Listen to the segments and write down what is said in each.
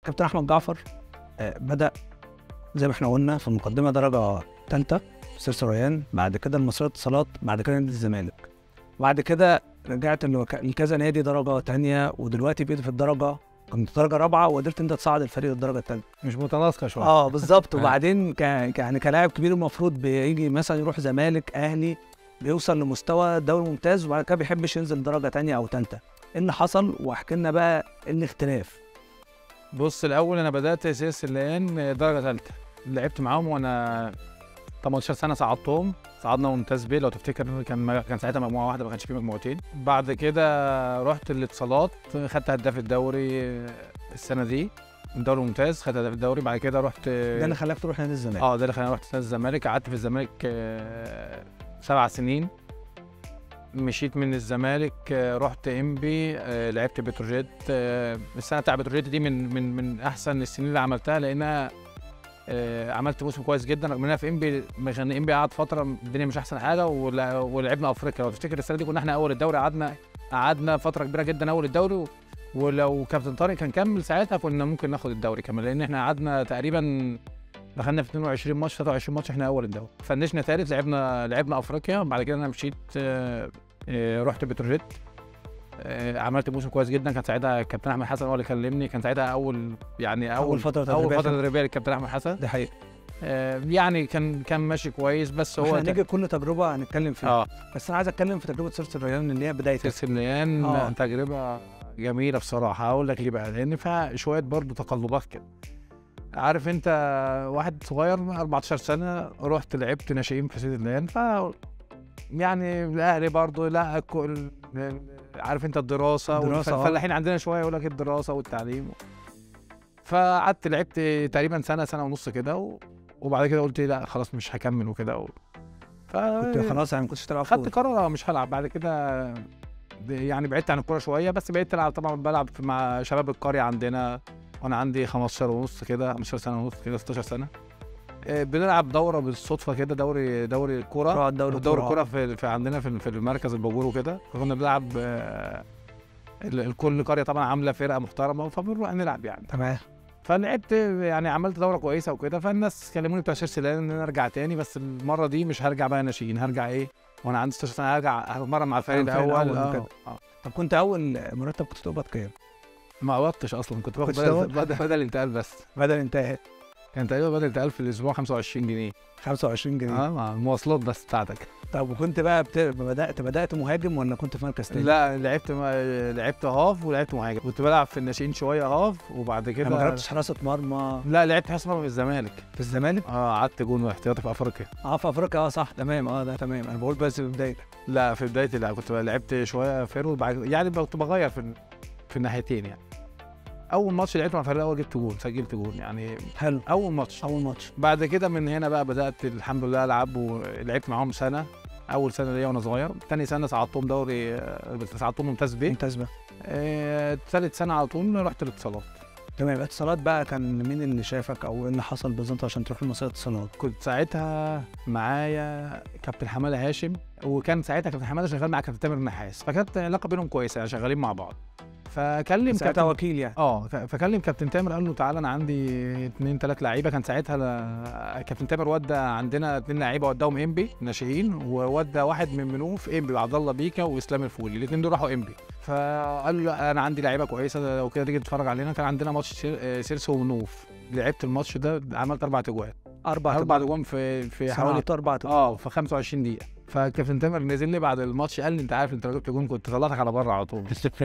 كابتن احمد جعفر آه، بدا زي ما احنا قلنا في المقدمه درجه ثالثه في سيرس ريان بعد كده المصرية اتصالات بعد كده نادي الزمالك بعد كده رجعت لوك- لكذا نادي درجه ثانيه ودلوقتي بقيت في الدرجه كنت درجه رابعه وقدرت انت تصعد الفريق للدرجه الثانيه مش متناسقه شويه اه بالظبط وبعدين ك... ك- يعني كلاعب كبير المفروض بيجي مثلا يروح زمالك اهلي بيوصل لمستوى دوري ممتاز وبعد كده بيحبش ينزل درجه تانية او ثالثه ايه اللي حصل واحكي لنا بقى إيه الاختلاف بص الاول انا بدات سيس الليان درجه ثالثه لعبت معاهم وانا 18 سنه صعدتهم صعدنا ممتاز بيه لو تفتكر كان كان ساعتها مجموعه واحده ما كانش فيه مجموعتين بعد كده رحت الاتصالات خدت هداف الدوري السنه دي الدوري الممتاز خدت هداف الدوري بعد كده رحت ده اللي خلاك تروح نادي الزمالك اه ده اللي خلاني رحت نادي الزمالك قعدت في الزمالك آه، سبع سنين مشيت من الزمالك آه، رحت انبي آه، لعبت بتروجيت آه، السنه بتاع بتروجيت دي من من من احسن السنين اللي عملتها لانها آه، عملت موسم كويس جدا رغم انها في انبي كان انبي قعد فتره الدنيا مش احسن حاجه ولع- ولعبنا افريقيا لو تفتكر السنه دي كنا احنا اول الدوري قعدنا قعدنا فتره كبيره جدا اول الدوري و- ولو كابتن طارق كان كمل ساعتها كنا ممكن ناخد الدوري كمان لان احنا قعدنا تقريبا دخلنا في 22 ماتش 23 ماتش احنا اول الدوري فنشنا ثالث لعبنا لعبنا افريقيا بعد كده انا مشيت آه، آه، رحت بتروجيت آه، عملت موسم كويس جدا كان ساعتها الكابتن احمد حسن هو اللي كلمني كان ساعتها اول يعني اول اول فتره اول تدريبية فتره في- تدريبيه للكابتن احمد حسن دي حقيقه آه، يعني كان كان ماشي كويس بس هو هو هنيجي كل تجربه هنتكلم فيها اه بس انا عايز اتكلم في تجربه سيرس الريان اللي هي بدايتها سليان آه. تجربه جميله بصراحه هقول لك ليه بقى لان فيها شويه برضو تقلبات كده عارف انت واحد صغير 14 سنه رحت لعبت ناشئين في سيد الليان ف يعني الاهلي برضو لا كل عارف انت الدراسه الدراسة، آه. والفلاحين عندنا شويه يقول لك الدراسه والتعليم فقعدت لعبت تقريبا سنه سنه ونص كده و... وبعد كده قلت لا خلاص مش هكمل وكده و... ف... كنت خلاص يعني ما كنتش تلعب خدت كورة. قرار مش هلعب بعد كده ب- يعني بعدت عن الكوره شويه بس بقيت العب طبعا بلعب في- مع شباب القريه عندنا وانا عندي 15 ونص كده 15 سنه ونص كده 16 سنه آه، بنلعب دوره بالصدفه كده دوري دوري الكوره تقعد دوري دوري الكورة. الكوره في, في عندنا في, في المركز الباجور وكده كنا بنلعب آه، ال- الكل قريه طبعا عامله فرقه محترمه فبنروح نلعب يعني تمام فلعبت يعني عملت دوره كويسه وكده فالناس كلموني بتوع سيرسي لان انا ارجع تاني بس المره دي مش هرجع بقى ناشئين هرجع ايه وانا عندي 16 سنه هرجع هتمرن مع الفريق مع الفريق الاول الأول آه، وكده. آه. طب كنت اول مرتب كنت تقبض كام؟ ما قبضتش اصلا كنت باخد كنتش بدل, تقبض؟ بدل, بدل انتقال بس بدل انتهى كان تقريبا بدل انتقال في الاسبوع 25 جنيه 25 جنيه اه مع المواصلات بس بتاعتك طب وكنت بقى بت... بدات بدات مهاجم ولا كنت في مركز تاني؟ لا لعبت ما لعبت هاف ولعبت مهاجم كنت بلعب في الناشئين شويه هاف وبعد يعني ما كده جربتش حراسه مرمى لا لعبت حارس مرمى في الزمالك في الزمالك؟ اه قعدت جون واحتياطي في افريقيا اه في افريقيا اه صح تمام اه ده تمام انا بقول بس في بدايتك لا في بدايتي لا كنت لعبت شويه فيرو بعد يعني كنت بغير في في الناحيتين يعني اول ماتش لعبت مع الفريق الاول جبت جون سجلت جون يعني حلو اول ماتش اول ماتش بعد كده من هنا بقى بدات الحمد لله العب ولعبت معاهم سنه اول سنه ليا وانا صغير تاني سنه صعدتهم دوري آه، صعدتهم ممتاز بيه ممتاز بقى آه، ثالث سنه على طول رحت الاتصالات تمام اتصالات بقى كان مين اللي شافك او ايه اللي حصل بالظبط عشان تروح لمصير اتصالات؟ كنت ساعتها معايا كابتن حماده هاشم وكان ساعتها كابتن حماده شغال مع كابتن تامر النحاس فكانت العلاقه بينهم كويسه يعني شغالين مع بعض فكلم ساعتها كابتن وكيل يعني اه ف- فكلم كابتن تامر قال له تعالى انا عندي اثنين ثلاث لعيبه كان ساعتها ل- كابتن تامر ودى عندنا اثنين لعيبه وداهم انبي ناشئين وودى واحد من منوف انبي عبد الله بيكا واسلام الفولي الاثنين دول راحوا انبي فقال له لا، انا عندي لعيبه كويسه لو كده تيجي تتفرج علينا كان عندنا ماتش سير- آه، سيرس ومنوف لعبت الماتش ده عملت اربع اجوان اربع اربع اجوان في في حوالي حوالي اربع اه في 25 دقيقه فكابتن تامر نزل لي بعد الماتش قال لي انت عارف انت لو جبت جون كنت طلعتك على بره على طول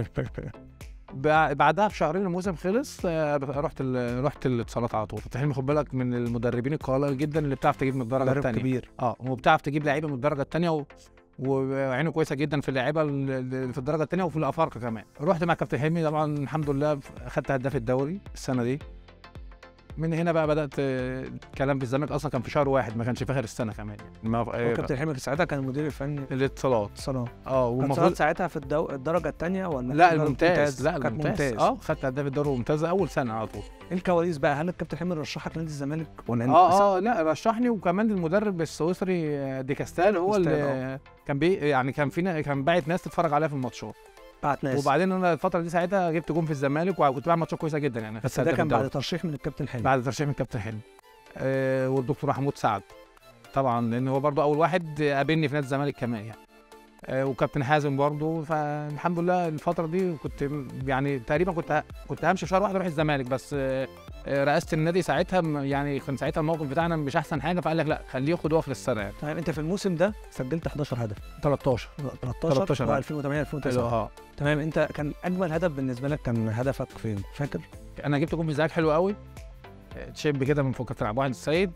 بع- بعدها بشهرين الموسم خلص آه، رحت ال- رحت الاتصالات على طول فتح حلمي خد بالك من المدربين القليل جدا اللي بتعرف تجيب من الدرجه مدرب الثانيه كبير اه وبتعرف تجيب لعيبه من الدرجه الثانيه و... وعينه كويسه جدا في اللعيبه اللي في الدرجه الثانيه وفي الافارقه كمان رحت مع كابتن حلمي طبعا الحمد لله اخدت هداف الدوري السنه دي من هنا بقى بدات آه، الكلام في الزمالك اصلا كان في شهر واحد ما كانش في اخر السنه كمان يعني ما هو آه، كابتن حلمي ساعتها كان المدير الفني الاتصالات اتصالات اه كان والمفروض اتصالات ساعتها في الدو... الدرجه الثانيه ولا لا في الدرجة الممتاز لا كانت الممتاز اه خدت هداف الدوري الممتاز اول سنه على طول ايه الكواليس بقى هل الكابتن حلمي رشحك نادي الزمالك ولا أنت- اه اه لا رشحني وكمان المدرب السويسري آه، ديكاستال هو ديكاستال، اللي كان بي يعني كان فينا كان باعت ناس تتفرج عليها في الماتشات بعت ناس وبعدين انا الفتره دي ساعتها جبت جون في الزمالك وكنت بعمل ماتشات كويسه جدا يعني بس في ده هداف كان الدوري. بعد ترشيح من الكابتن حلمي بعد ترشيح من كابتن حلمي آه والدكتور محمود سعد طبعا لان هو برضه اول واحد قابلني في نادي الزمالك كمان يعني آه وكابتن حازم برضه فالحمد لله الفتره دي كنت م- يعني تقريبا كنت ه- كنت همشي في شهر واحد اروح الزمالك بس آه آه، رئاسه النادي ساعتها م- يعني كان ساعتها الموقف بتاعنا مش احسن حاجه فقال لك لا خليه ياخد وقف للسنه يعني طيب انت في الموسم ده سجلت 11 هدف 13 13 13 و 2008 2009 اه تمام انت كان اجمل هدف بالنسبه لك كان هدفك فين فاكر انا جبت جون في الزمالك حلو قوي تشيب كده من فوق كابتن عبد الواحد السيد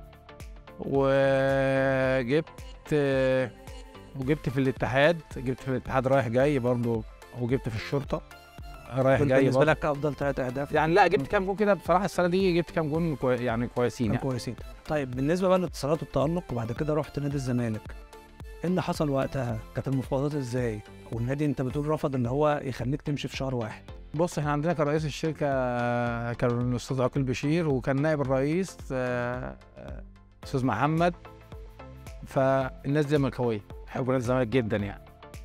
وجبت وجبت في الاتحاد جبت في الاتحاد رايح جاي برضو وجبت في الشرطه رايح دول جاي بالنسبه برضو. لك افضل ثلاث اهداف يعني لا جبت كام جون كده بصراحه السنه دي جبت كام جون كوي يعني كويسين كانوا يعني. كويسين طيب بالنسبه بقى للاتصالات والتالق وبعد كده رحت نادي الزمالك ايه اللي حصل وقتها كانت المفاوضات ازاي والنادي انت بتقول رفض ان هو يخليك تمشي في شهر واحد بص احنا عندنا كان رئيس الشركه كان الاستاذ عقيل بشير وكان نائب الرئيس آه، آه، استاذ محمد فالناس دي زملكاويه بيحبوا نادي الزمالك جدا يعني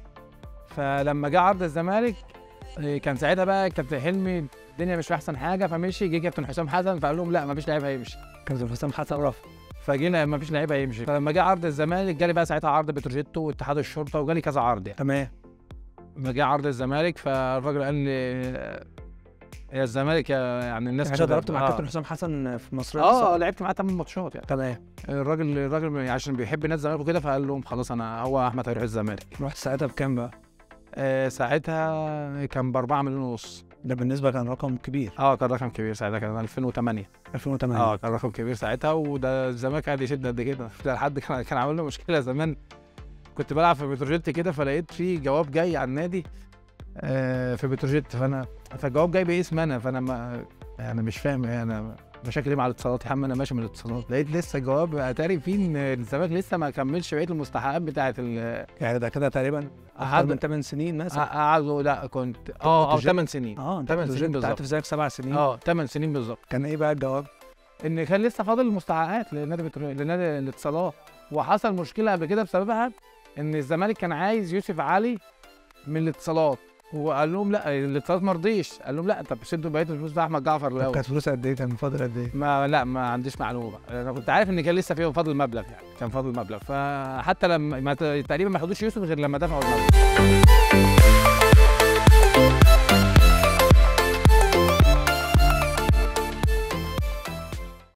فلما جه عرض الزمالك آه، كان ساعتها بقى كابتن حلمي الدنيا مش في احسن حاجه فمشي جه كابتن حسام حسن فقال لهم لا مفيش لعيب هيمشي كان حسام حسن رفض فجينا مفيش لعيب هيمشي فلما جه عرض الزمالك جالي بقى ساعتها عرض بتروجيتو واتحاد الشرطه وجالي كذا عرض يعني تمام لما جه عرض الزمالك فالراجل قال لي آه، يا الزمالك يا يعني الناس انت كده- ضربت مع آه. كابتن حسام حسن في مصر اه لعبت معاه 8 ماتشات يعني تمام الراجل الراجل عشان بيحب نادي الزمالك وكده فقال لهم خلاص انا هو احمد هيروح الزمالك رحت ساعتها بكام بقى آه ساعتها كان ب 4 مليون ونص ده بالنسبه كان رقم كبير اه كان رقم كبير ساعتها كان 2008 2008 اه كان رقم كبير ساعتها وده الزمالك قاعد يشد قد كده ده حد كان كان عامل له مشكله زمان كنت بلعب في بتروجيت كده فلقيت في جواب جاي على النادي آه في بتروجيت فانا فالجواب جاي باسم انا فانا ما انا مش فاهم إيه انا مشاكل ايه مع الاتصالات يا عم انا ماشي من الاتصالات لقيت لسه جواب اتاري فيه ان الزمالك لسه ما كملش بقيه المستحقات بتاعه ال يعني ده كده تقريبا اكتر قعد- من 8 سنين مثلا قعدوا لا كنت اه اه بتروجيت؟ 8 سنين اه انت 8 كنت سنين قعدت في بالظبط زيك سبع سنين اه 8 سنين بالظبط كان ايه بقى الجواب؟ ان كان لسه فاضل المستحقات لنادي بترو... لنادي الاتصالات وحصل مشكله قبل كده بسببها ان الزمالك كان عايز يوسف علي من الاتصالات وقال لهم لا الاتصالات ما رضيش قال لهم لا طب سدوا بقيه الفلوس بقى احمد جعفر طب الاول كانت فلوس قد ايه؟ كان فاضل قد ايه؟ ما لا ما عنديش معلومه انا كنت عارف ان كان لسه فيه فاضل مبلغ يعني كان فاضل مبلغ فحتى لما ما ت- تقريبا ما خدوش يوسف غير لما دفعوا المبلغ